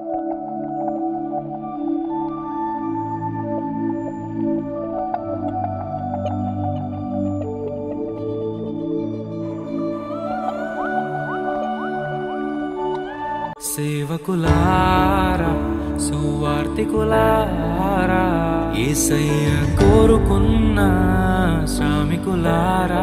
సేవకులారా సువార్తికులారా ఏసయ్య కోరుకున్న శ్రామికులారా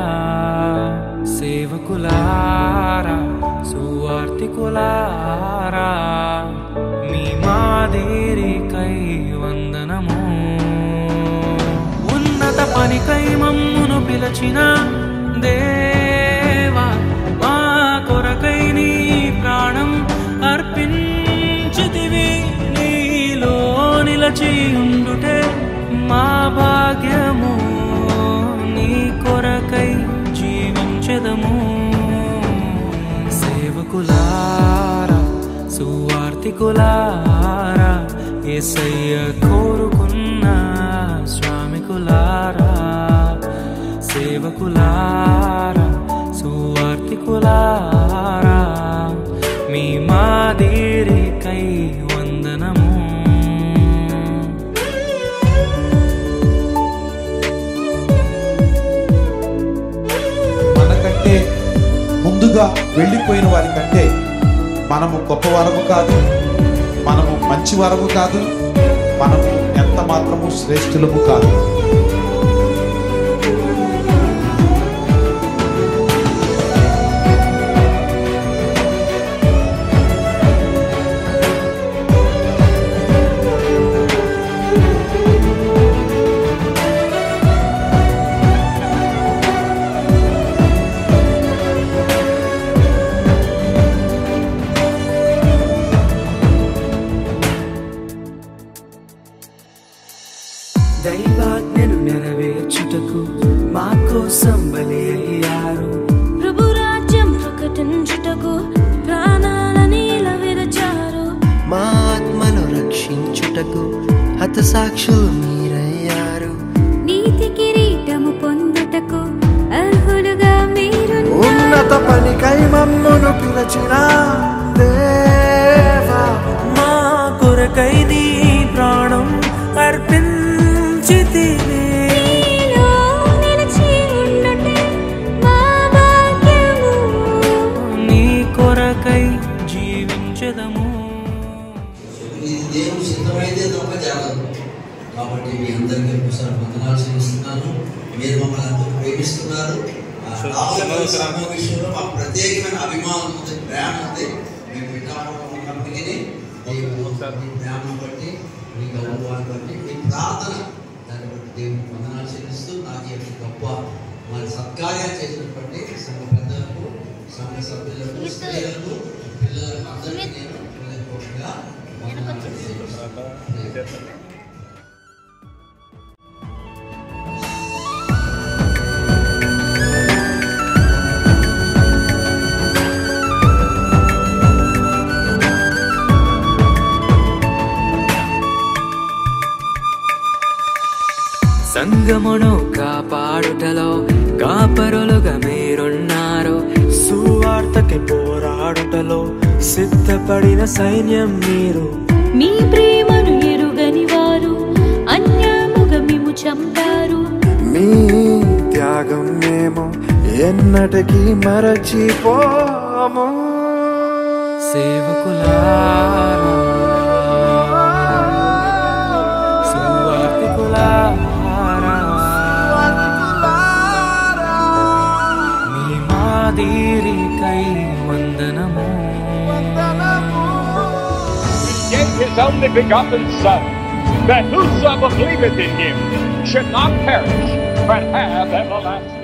సేవకులారా సువార్తికులారా మీ మాదిరికై వందనము ఉన్నత పనికై మమ్మును పిలచిన దేవా మా కొరకై నీ ప్రాణం అర్పించితివి నీలో నిలచి ఉండుటే మా భాగ్యము నీ కొరకై జీవించదము సేవకులారా సువార్తికులారా ఏసయ్య కోరుకున్న శ్రామికులారా సేవకులారా సువార్తికులారా మీ మాదిరికై వందనము మనకంటే ముందుగా వెళ్ళిపోయిన వారి కంటే మనము గొప్ప వరము కాదు మనము మంచి వరము కాదు మనము ఎంత మాత్రము శ్రేష్ఠులము కాదు దైవాజ్ఞను నెరవేర్చుటకు మా కోసం బలి అయ్యారు ప్రభు రాజ్యం ప్రకటించుటకు ప్రాణాలని విరచారు మా ఆత్మను రక్షించుటకు హతసాక్షులు మీరయ్యారు నీతి కిరీటము పొందుటకు అర్హులుగా మీరు ఉన్నత పనికై మమ్మును పిలచిన దేవా మా కొరకై నీ ప్రాణం అర్పించితివి నిలిచి ఉండుటే మా భాగ్యము నీ కొరకై జీవించదము ఇది దేవుడు సిద్ధమైతే తప్ప జరగదు కాబట్టి మీ అందరికీ ఒకసారి వందనాలు చెల్లిస్తున్నాను మీరు మమ్మల్ని ఎంతో ప్రేమిస్తున్నారు ఆ రాబోయే సంఘం విషయంలో మాకు ప్రత్యేకమైన అభిమానం ఉంది ప్రేమ ఉంది మేము పిఠాపురం ఉన్నప్పటికీ దేవుడు మీ ప్రేమను బట్టి మీ గౌరవాన్ని బట్టి మీ ప్రార్థన దాన్ని బట్టి దేవుడికి వందనాలు చెల్లిస్తూ నాకు ఈ యొక్క గొప్ప మరి సత్కార్యాలు చేసినటువంటి సంఘ పెద్దలకు సంఘ సభ్యులకు స్త్రీలకు పిల్లలకు అందరికీ నేను హృదయపూర్వకంగా వందనాలు చెల్లిస్తున్నాను. సంగమును కాపాడుటలో కాపరులుగా మీరున్నారు సువార్తకి పోరాడుటలో సిద్ధపడిన సైన్యం మీరు మీ ప్రేమను ఎరుగని వారు అన్యాముగ మిము చంపారు మీ త్యాగం మేము ఎన్నటికీ మరచిపోము సేవకులారా సువార్తికులారా మీ మాదిరికై వందనము gave his only begotten Son, that whosoever believeth in him should not perish, but have everlasting